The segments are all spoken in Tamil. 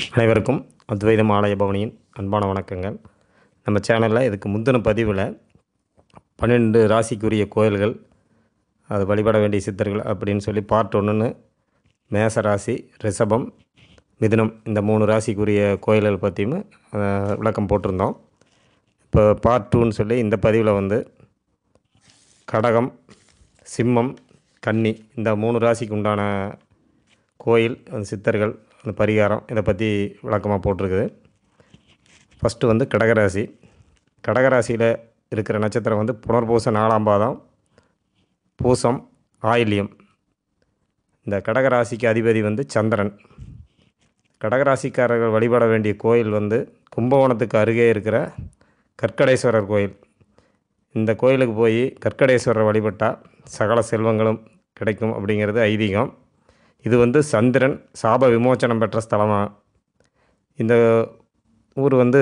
அனைவருக்கும் அத்வைதம் ஆலய பவனியின் அன்பான வணக்கங்கள் நம்ம சேனலில் இதுக்கு முந்தின பதிவில் பன்னெண்டு ராசிக்குரிய கோயில்கள் அது வழிபட வேண்டிய சித்தர்கள் அப்படின்னு சொல்லி பார்ட் ஒன்றுன்னு மேச ராசி ரிஷபம் மிதுனம் இந்த மூணு ராசிக்குரிய கோயில்கள் பற்றியும் அஹ், விளக்கம் போட்டிருந்தோம் இப்போ பார்ட் டூன்னு சொல்லி இந்த பதிவில் வந்து கடகம் சிம்மம் கன்னி இந்த மூணு ராசிக்கு உண்டான கோயில் அந்த சித்தர்கள் அந்த பரிகாரம் இதை பற்றி விளக்கமாக போட்டிருக்குது ஃபஸ்ட்டு வந்து கடகராசி கடகராசியில் இருக்கிற நட்சத்திரம் வந்து புனர்பூச நாலாம் பாதம் பூசம் ஆயில்யம் இந்த கடகராசிக்கு அதிபதி வந்து சந்திரன் கடகராசிக்காரர்கள் வழிபட வேண்டிய கோயில் வந்து கும்பகோணத்துக்கு அருகே இருக்கிற கற்கடேஸ்வரர் கோயில் இந்த கோயிலுக்கு போய் கற்கடேஸ்வரர் வழிபட்டால் சகல செல்வங்களும் கிடைக்கும் அப்படிங்கிறது ஐதீகம் இது வந்து சந்திரன் சாப விமோச்சனம் பெற்ற ஸ்தலமாக இந்த ஊர் வந்து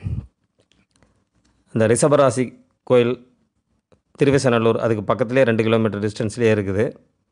இந்த ரிஷபராசி கோயில் திருவிசநல்லூர் அதுக்கு பக்கத்துலேயே ரெண்டு கிலோமீட்டர் டிஸ்டன்ஸ்லேயே இருக்குது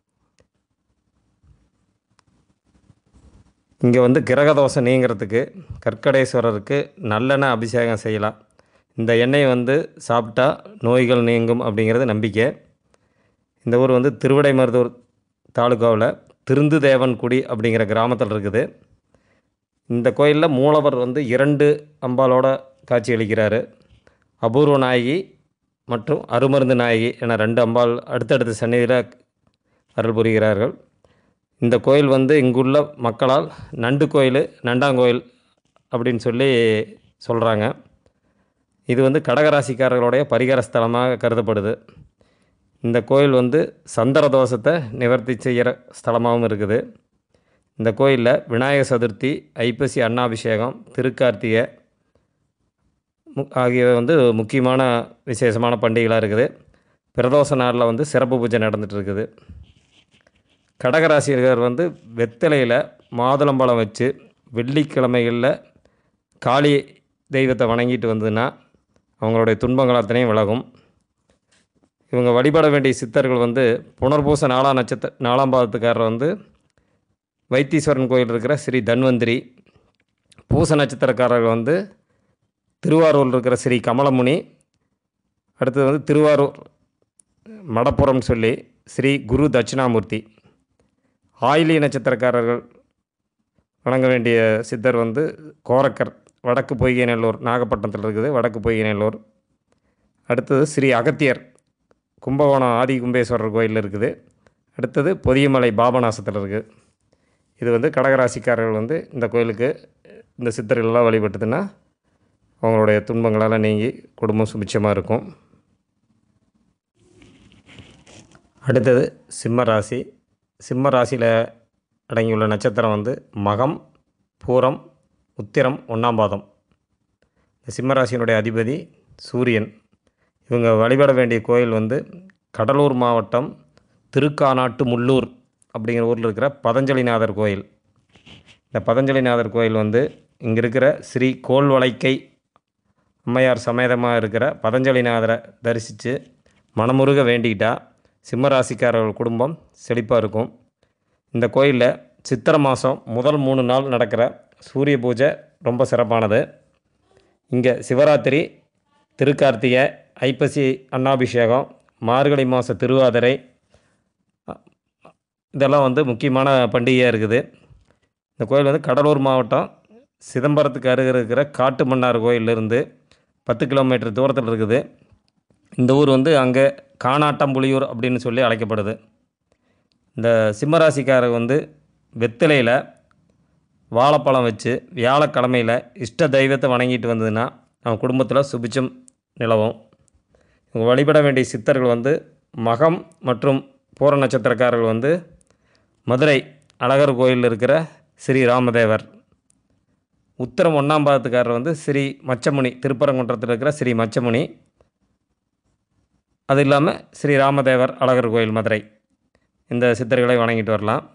இங்கே வந்து கிரகதோஷம் நீங்கிறதுக்கு கற்கடேஸ்வரருக்கு நல்லெண்ணெய் அபிஷேகம் செய்யலாம் இந்த எண்ணெய் வந்து சாப்பிட்டா நோய்கள் நீங்கும் அப்படிங்கிறது நம்பிக்கை இந்த ஊர் வந்து திருவிடைமருதூர் தாலுகாவில் திருந்துதேவன்குடி அப்படிங்கிற கிராமத்தில் இருக்குது இந்த கோயிலில் மூலவர் வந்து இரண்டு அம்பாலோட காட்சியளிக்கிறாரு அபூர்வ நாயகி மற்றும் அருமருந்து நாயகி என ரெண்டு அம்பாள் அடுத்தடுத்த சந்நிதியில் அருள் புரிகிறார்கள் இந்த கோயில் வந்து இங்குள்ள மக்களால் நண்டு கோயில் நண்டாங்கோயில் அப்படின்னு சொல்லி சொல்கிறாங்க இது வந்து கடகராசிக்காரர்களுடைய பரிகார ஸ்தலமாக கருதப்படுது இந்த கோயில் வந்து சந்திர தோஷத்தை நிவர்த்தி செய்கிற ஸ்தலமாகவும் இருக்குது இந்த கோயிலில் விநாயகர் சதுர்த்தி ஐப்பசி அன்னாபிஷேகம் திருக்கார்த்திகை மு- ஆகியவை வந்து முக்கியமான விசேஷமான பண்டிகைகளாக இருக்குது பிரதோஷ நாளில் வந்து சிறப்பு பூஜை நடந்துட்டு இருக்குது கடகராசியர்கள் வந்து வெத்தலையில் மாதுளம்பழம் வச்சு வெள்ளிக்கிழமைகளில் காளி தெய்வத்தை வணங்கிட்டு வந்ததுன்னா அவங்களுடைய துன்பங்கள் அத்தனையும் விலகும் இவங்க வழிபட வேண்டிய சித்தர்கள் வந்து புனர்பூச நாலாம் நட்சத்திர நாலாம் பாதத்துக்காரர் வந்து வைத்தீஸ்வரன் கோயில் இருக்கிற ஸ்ரீ தன்வந்திரி பூச நட்சத்திரக்காரர்கள் வந்து திருவாரூரில் இருக்கிற ஸ்ரீ கமலமுனி அடுத்தது வந்து திருவாரூர் மடப்புறம்னு சொல்லி ஸ்ரீ குரு தட்சிணாமூர்த்தி ஆயிலி நட்சத்திரக்காரர்கள் வணங்க வேண்டிய சித்தர் வந்து கோரக்கர் வடக்கு பொய்கைநல்லூர் நாகப்பட்டினத்தில் இருக்குது வடக்கு பொய்கைநல்லூர் அடுத்தது ஸ்ரீ அகத்தியர் கும்பகோணம் ஆதி கும்பேஸ்வரர் கோயிலில் இருக்குது அடுத்தது பொதியமலை பாபநாசத்தில் இருக்குது இது வந்து கடகராசிக்காரர்கள் வந்து இந்த கோயிலுக்கு இந்த சித்தர்களெல்லாம் வழிபட்டதுன்னா அவங்களுடைய துன்பங்களெல்லாம் நீங்கி குடும்பம் சுபிட்சமாக இருக்கும் அடுத்தது சிம்ம ராசி சிம்ம ராசியில் அடங்கியுள்ள நட்சத்திரம் வந்து மகம் பூரம் உத்திரம் ஒன்றாம் பாதம் இந்த சிம்ம ராசியினுடைய அதிபதி சூரியன் இவங்க வழிபட வேண்டிய கோயில் வந்து கடலூர் மாவட்டம் திருக்கானாட்டு முள்ளூர் அப்படிங்கிற ஊரில் இருக்கிற பதஞ்சலிநாதர் கோயில் இந்த பதஞ்சலிநாதர் கோயில் வந்து இங்கே இருக்கிற ஸ்ரீ கோல்வளைக்கை அம்மையார் சமேதமாக இருக்கிற பதஞ்சலிநாதரை தரிசித்து மனமுருக வேண்டிக்கிட்டா சிம்மராசிக்காரர்கள் குடும்பம் செழிப்பாக இருக்கும் இந்த கோயிலில் சித்திரை மாதம் முதல் மூணு நாள் நடக்கிற சூரிய பூஜை ரொம்ப சிறப்பானது இங்கே சிவராத்திரி திருக்கார்த்திகை ஐப்பசி அன்னாபிஷேகம் மார்கழி மாத திருவாதிரை அ- இதெல்லாம் வந்து முக்கியமான பண்டிகையாக இருக்குது இந்த கோயில் வந்து கடலூர் மாவட்டம் சிதம்பரத்துக்கு அருகே இருக்கிற காட்டு மன்னார் கோயிலிருந்து பத்து கிலோமீட்டர் தூரத்தில் இருக்குது இந்த ஊர் வந்து அங்கே காணாட்டம்புலியூர் அப்படின்னு சொல்லி அழைக்கப்படுது இந்த சிம்மராசிக்காரர் வந்து வெத்திலையில் வாழைப்பழம் வச்சு வியாழக்கிழமையில் இஷ்ட தெய்வத்தை வணங்கிட்டு வந்ததுன்னா அவன் குடும்பத்தில் சுபிச்சம் நிலவும் இவங்க வழிபட வேண்டிய சித்தர்கள் வந்து மகம் மற்றும் பூர நட்சத்திரக்காரர்கள் வந்து மதுரை அழகர் கோயிலில் இருக்கிற ஸ்ரீ ராமதேவர் உத்தரம் ஒன்றாம் பாதத்துக்காரர் வந்து ஸ்ரீ மச்சமுனி திருப்பரங்குன்றத்தில் இருக்கிற ஸ்ரீ மச்சமுனி அது இல்லாமல் ஸ்ரீ ராமதேவர் அழகர் கோயில் மதுரை இந்த சித்தர்களை வணங்கிட்டு வரலாம்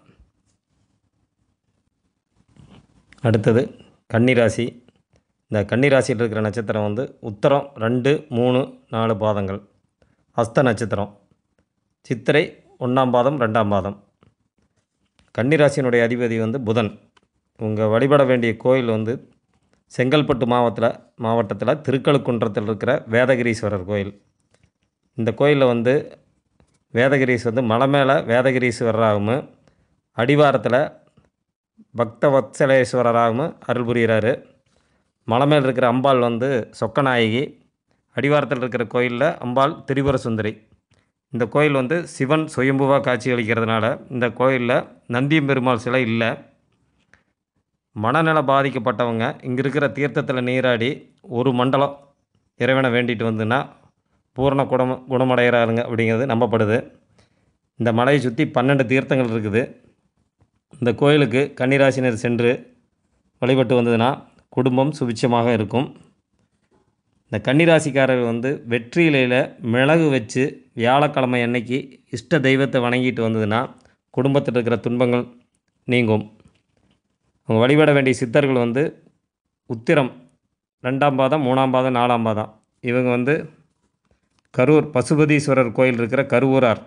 அடுத்தது கன்னிராசி இந்த கன்னிராசியில் இருக்கிற நட்சத்திரம் வந்து உத்தரம் ரெண்டு மூணு நாலு பாதங்கள் அஸ்த நட்சத்திரம் சித்திரை ஒன்றாம் பாதம் ரெண்டாம் பாதம் கன்னிராசியினுடைய அதிபதி வந்து புதன் உங்கள் வழிபட வேண்டிய கோயில் வந்து செங்கல்பட்டு மாவட்டத்தில் மாவட்டத்தில் திருக்கழுக்குன்றத்தில் இருக்கிற வேதகிரீஸ்வரர் கோயில் இந்த கோயிலில் வந்து வேதகிரீஸ் வந்து மலை மேலே வேதகிரீஸ்வரராகவும் அடிவாரத்தில் பக்த வத்சலேஸ்வரராகவும் அருள் புரிகிறாரு மலை மேல் இருக்கிற அம்பாள் வந்து சொக்கநாயகி அடிவாரத்தில் இருக்கிற கோயிலில் அம்பாள் திரிபுர சுந்தரி இந்த கோயில் வந்து சிவன் சுயம்புவாக காட்சி அளிக்கிறதுனால இந்த கோயிலில் நந்தியம் பெருமாள் சிலை இல்லை மனநல பாதிக்கப்பட்டவங்க இங்கே இருக்கிற தீர்த்தத்தில் நீராடி ஒரு மண்டலம் இறைவனை வேண்டிட்டு வந்துன்னா பூரண குணம் குணமடைகிறாருங்க அப்படிங்கிறது நம்பப்படுது இந்த மலையை சுற்றி பன்னெண்டு தீர்த்தங்கள் இருக்குது இந்த கோயிலுக்கு கன்னிராசினர் சென்று வழிபட்டு வந்ததுன்னா குடும்பம் சுபிட்சமாக இருக்கும் இந்த கன்னிராசிக்காரர் வந்து வெற்றி இலையில் மிளகு வச்சு வியாழக்கிழமை அன்னைக்கு இஷ்ட தெய்வத்தை வணங்கிட்டு வந்ததுன்னா குடும்பத்தில் இருக்கிற துன்பங்கள் நீங்கும் அவங்க வழிபட வேண்டிய சித்தர்கள் வந்து உத்திரம் ரெண்டாம் பாதம் மூணாம் பாதம் நாலாம் பாதம் இவங்க வந்து கரூர் பசுபதீஸ்வரர் கோயில் இருக்கிற கருவூரார்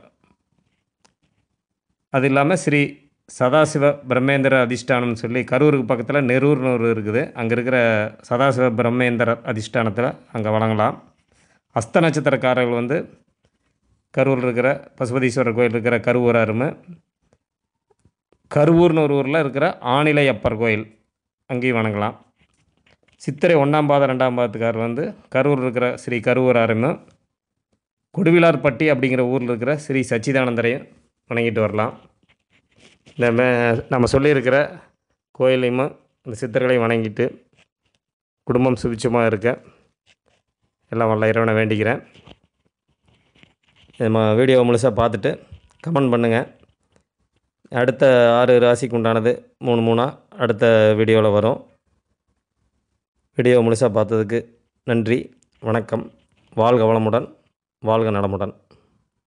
அது இல்லாமல் ஸ்ரீ சதாசிவ பிரம்மேந்திர அதிஷ்டானம்னு சொல்லி கரூருக்கு பக்கத்தில் நெரூர்னு ஒரு இருக்குது அங்கே இருக்கிற சதாசிவ பிரம்மேந்திர அதிஷ்டானத்தில் அங்கே வணங்கலாம் அஸ்த நட்சத்திரக்காரர்கள் வந்து கரூரில் இருக்கிற பசுபதீஸ்வரர் கோயில் இருக்கிற கருவூராரும் கருவூர்னு ஒரு ஊரில் இருக்கிற ஆணிலையப்பர் கோயில் அங்கேயும் வணங்கலாம் சித்திரை ஒன்றாம் பாதம் ரெண்டாம் பாதத்துக்காரர் வந்து கரூர் இருக்கிற ஸ்ரீ கருவூராரும் கொடுவிலார்பட்டி அப்படிங்கிற ஊரில் இருக்கிற ஸ்ரீ சச்சிதானந்தரையும் வணங்கிட்டு வரலாம் இந்த மே நம்ம சொல்லியிருக்கிற கோயிலையும் இந்த சித்தர்களையும் வணங்கிட்டு குடும்பம் சுபிட்சமாக இருக்க எல்லாம் வல்ல இறைவனை வேண்டிக்கிறேன் நம்ம வீடியோவை முழுசாக பார்த்துட்டு கமெண்ட் பண்ணுங்கள் அடுத்த ஆறு ராசிக்கு உண்டானது மூணு மூணாக அடுத்த வீடியோவில் வரும் வீடியோ முழுசாக பார்த்ததுக்கு நன்றி வணக்கம் வாழ்க வளமுடன் வாழ்க நலமுடன்